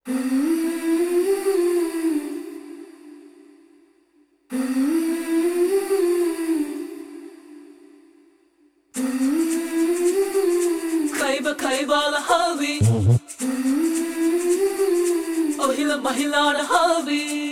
kaybalı havi O hila mahilana havi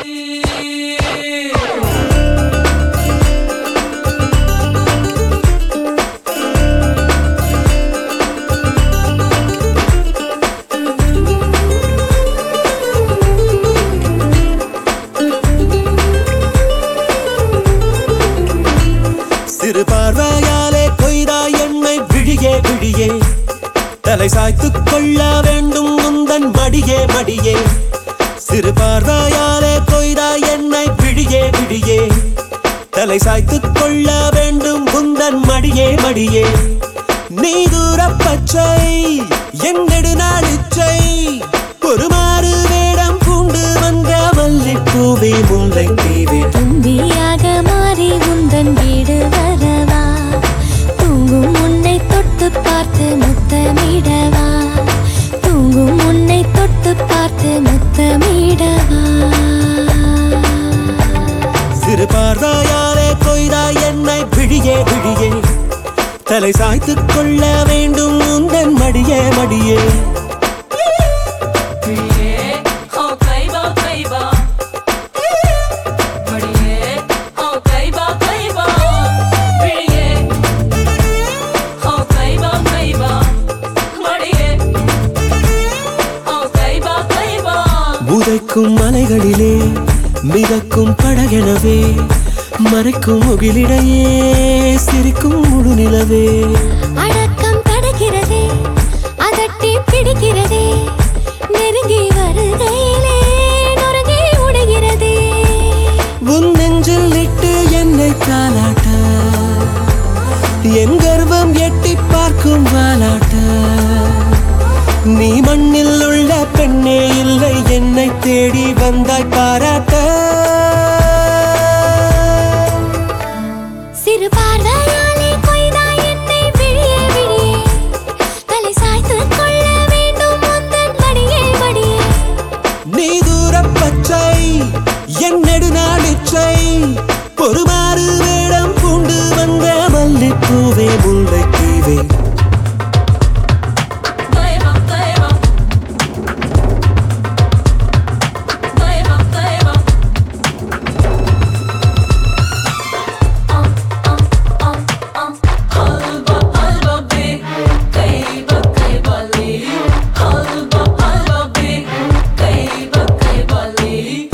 சிறு பார்வையாலே Qaeda என்னை விழியே விழியே தலை சாய்த்துக் கொள்ள வேண்டும் முந்தன் மடியே மடியே சிறு பார்வையாலே கொய்தா என்னை விழியே விழியே தலை சாய்த்துக் கொள்ள வேண்டும் முந்தன் மடியே மடியே நீ தூர பச்சை என் நெடுநாளிச்சை ஒரு மாறு வேடம் பூண்டு வந்த மல்லிப்பூவே முல்லை தீவே தும்பியாக மாறி உந்தன் வீடு வரவா தூங்கும் உன்னை தொட்டு பார்த்து முத்தமிடவா தூங்கும் உன்னை தொட்டு பார்த்து முத்தமிடவா சிறு பார்வையாலே கொய்தா என்னை விழியே விழியே தலை சாய்த்துக் கொள்ள வேண்டும் உந்தன் மடியே மடியே हो kayba kayba Badiye हो kayba kayba Badiye हो kayba kayba Badiye हो kayba kayba உதைக்கும் மலைகளிலே மிதக்கும் படகெனவே மறைக்கும் முகிலிடையே சிரிக்கும் முழு நிலவே அடக்கம் தடுக்கிறதே அதட்டி பிடிக்கிறதே நெருங்கி வருகையிலே நொறுங்கி உடைகிறதே உன் நெஞ்சில் இட்டு என்னை தாலாட்ட என் கர்வம் எட்டி பார்க்கும் வாலாட்ட நீ மண்ணில் உள்ள பெண்ணே இல்லை என்னை தேடி வந்தாய் பாராட்ட சிறு பார்வையாலே கொய்தா என்னை விழியே விழியே தலை சாய்த்துக் கொள்ள வேண்டும் முந்தன் மடியே மடியே நீ தூர பச்சை என் நெடுநாளிச்சை பொறுமாறு வேடம் பூண்டு வந்த மல்லிப்பூவே முல்லை தீவே Kayba kayba Kayba kayba Um um um um Halba halba be Kayba kayba li Halba halba be Kayba kayba li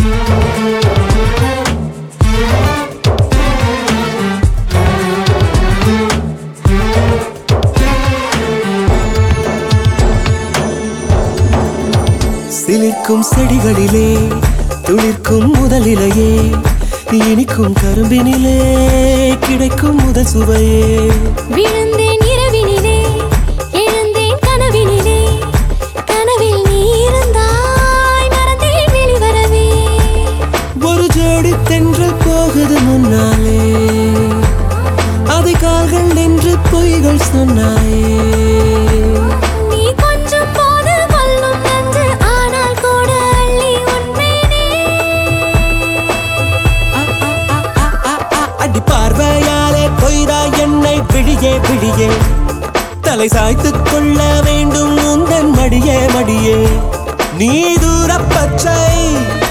சிலிர்க்கும் செடிகளிலே துளிர்க்கும் முதலிலையே இனிக்கும் கரும்பினிலே கிடைக்கும் முதல் சுவையே விழுந்தேன் இரவினிலே எழுந்தேன் கனவினிலே கனவில் நீ இருந்தாய் மறந்தேன் வெளிவரவே ஒரு ஜோடி தென்றல் போகுது முன்னாலே அதை கால்கள் என்று பொய்கள் சொன்னாயே நீ கொஞ்சம் போது கொல்லும் நன்று ஆனால் கூட அள்ளி உண்மைனே அடி பார்வையாலே கொய்தா என்னை விழியே விழியே தலை சாய்த்துக் கொள்ள வேண்டும் உந்தன் மடியே மடியே நீ தூர பச்சை